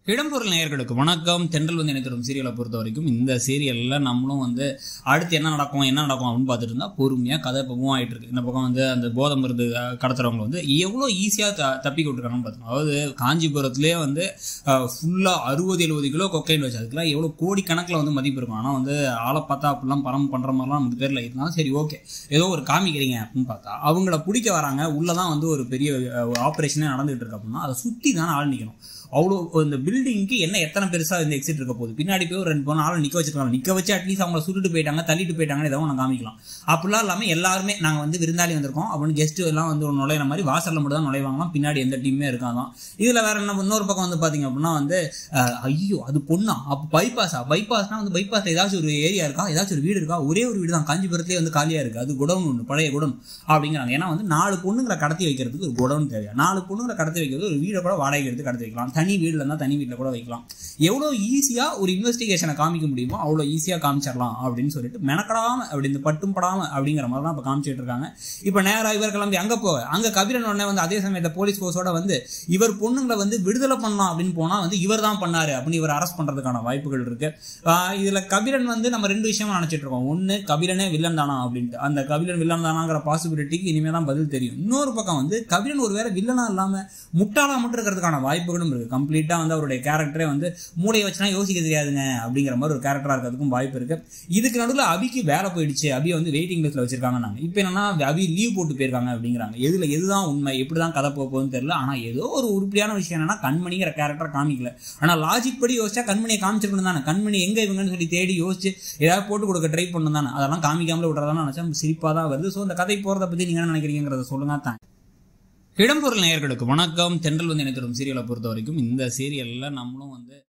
இடம்பொருள் நேயர்களுக்கு வணக்கம் தென்றல் வந்து இணைத்தரும் சீரியலை பொறுத்த வரைக்கும் இந்த சீரியலில் நம்மளும் வந்து அடுத்து என்ன நடக்கும் என்ன நடக்கும் அப்படின்னு பார்த்துட்டு இருந்தால் பொறுமையாக கதை இப்போ மூவ் ஆகிட்டு இருக்கு இந்த பக்கம் வந்து அந்த போதை மருந்து அஹ், கடத்துறவங்க வந்து எவ்வளோ ஈஸியாக த தப்பி விட்டுருக்காங்கன்னு பார்த்தோம் அதாவது காஞ்சிபுரத்துலேயே வந்து ஃபுல்லாக அறுபது எழுபது கிலோ கொக்கைன் வச்சு அதுக்கெல்லாம் எவ்வளோ கோடி கணக்கில் வந்து மதிப்பு இருக்கும் ஆனால் வந்து ஆளை பார்த்தா அப்படிலாம் பரம் பண்ணுற மாதிரிலாம் நமக்கு தெரியல இருந்தாலும் சரி ஓகே ஏதோ ஒரு காமிக்கிறீங்க அப்படின்னு பார்த்தா அவங்கள பிடிக்க வராங்க உள்ளே தான் வந்து ஒரு பெரிய ஆப்ரேஷனே நடந்துகிட்டு இருக்கு அப்படின்னா அதை சுற்றி தானே ஆள் நிற்கணும் அவ்வளோ இந்த பில்டிங்க்கு என்ன எத்தனை பெருசாக இந்த எக்ஸிட் இருக்க போகுது பின்னாடி போய் ஒரு ரெண்டு மூணு ஆள் நிற்க வச்சிருக்காங்க நிற்க வச்சு அட்லீஸ்ட் அவங்கள சுட்டுட்டு போயிட்டாங்க தள்ளிட்டு போயிட்டாங்கன்னு ஏதோ ஒன்று காமிக்கலாம் அப்படிலாம் இல்லாமல் எல்லாருமே நாங்கள் வந்து விருந்தாளி வந்திருக்கோம் அப்படின்னு கெஸ்ட் எல்லாம் வந்து ஒரு நுழையிற மாதிரி வாசலில் மட்டும் தான் நுழைவாங்களாம் பின்னாடி எந்த டீமே இருக்காதான் இதில் வேற என்ன இன்னொரு பக்கம் வந்து பார்த்தீங்க அப்படின்னா வந்து அஹ், ஐயோ அது பொண்ணா அப்போ பைபாஸா பைபாஸ்னா வந்து பைபாஸில் ஏதாச்சும் ஒரு ஏரியா இருக்கா ஏதாச்சும் ஒரு வீடு இருக்கா ஒரே ஒரு வீடு தான் காஞ்சிபுரத்துலேயே வந்து காலியாக இருக்குது அது குடவுன் ஒன்று பழைய குடவுன் அப்படிங்கிறாங்க ஏன்னா வந்து நாலு பொண்ணுங்களை கடத்தி வைக்கிறதுக்கு ஒரு குடவுன் தேவையா நாலு பொண்ணுங்களை கடத்தி வைக்கிறது ஒரு வீடை கூட வாடகை எடுத்து கடத்தி வைக்கலாம் தனி வீட்டில் இருந்தால் தனி வீட்டில் கூட வைக்கலாம் எவ்வளோ ஈஸியாக ஒரு இன்வெஸ்டிகேஷனை காமிக்க முடியுமோ அவ்வளோ ஈஸியாக காமிச்சிடலாம் அப்படின்னு சொல்லிட்டு மெனக்கடாமல் அப்படி இந்த பட்டும் படாமல் அப்படிங்கிற மாதிரி தான் இப்போ காமிச்சிட்டு இருக்காங்க இப்போ நேராக இவர் கிளம்பி அங்கே போக அங்கே கபிரன் உடனே வந்து அதே சமயத்தை போலீஸ் ஃபோர்ஸோட வந்து இவர் பொண்ணுங்களை வந்து விடுதலை பண்ணலாம் அப்படின்னு போனால் வந்து இவர் தான் பண்ணாரு அப்படின்னு இவர் அரெஸ்ட் பண்ணுறதுக்கான வாய்ப்புகள் இருக்கு ஆஹ் இதுல கபிலன் வந்து நம்ம ரெண்டு விஷயமா நினைச்சிட்டு இருக்கோம் ஒன்று கபிலனே வில்லன் தானா அப்படின்ட்டு அந்த கபிலன் வில்லன் தானாங்கிற பாசிபிலிட்டிக்கு இனிமே தான் பதில் தெரியும் இன்னொரு பக்கம் வந்து கபிலன் ஒருவேளை வில்லனா இல்லாம முட்டாளா மட்டும் இருக்கிறதுக்கான வாய்ப்புகளும் இருக்கு கம்ப்ளீட்டா வந்து அவருடைய கேரக்டரே வந்து மூளையை வச்சுனா யோசிக்க தெரியாதுங்க அப்படிங்கிற மாதிரி ஒரு கேரக்டரா இருக்கிறதுக்கும் வாய்ப்பு இருக்கு இதுக்கு நடுவில் அபிக்கு வேலை போயிடுச்சு அபியை வந்து வெயிட்டிங் லிஸ்ட்ல வச்சிருக்காங்க நாங்க இப்போ என்னன்னா அபி லீவ் போட்டு போயிருக்காங்க அப்படிங்கிறாங்க எதுல எதுதான் உண்மை எப்படிதான் கதை போக போகுதுன்னு தெரியல ஆனா ஏதோ ஒரு உருப்படியான விஷயம் என்னன்னா கண்மணிங்கிற கேரக்டர் காமிக்கல ஆனா லாஜிக் படி யோசிச்சா கண்மணியை காமிச்சிருக்கணும் தானே கண்மணி எங்க இவங்கன்னு சொல்லி தேடி யோசிச்சு ஏதாவது போட்டு கொடுக்க ட்ரை பண்ணணும் தானே அதெல்லாம் காமிக்காமல விடுறதான்னு நினைச்சா சிரிப்பா தான் வருது ஸோ இந்த கதை போறதை பத்தி நீங்க என்ன நினைக்கிறீங்கிறத சொல்லுங்க தான் இடம்பொருள் நேயர்களுக்கு வணக்கம் தென்றல் வந்து இணைத்தரும் சீரியலை பொறுத்த வரைக்கும் இந்த சீரியல்ல நம்மளும் வந்து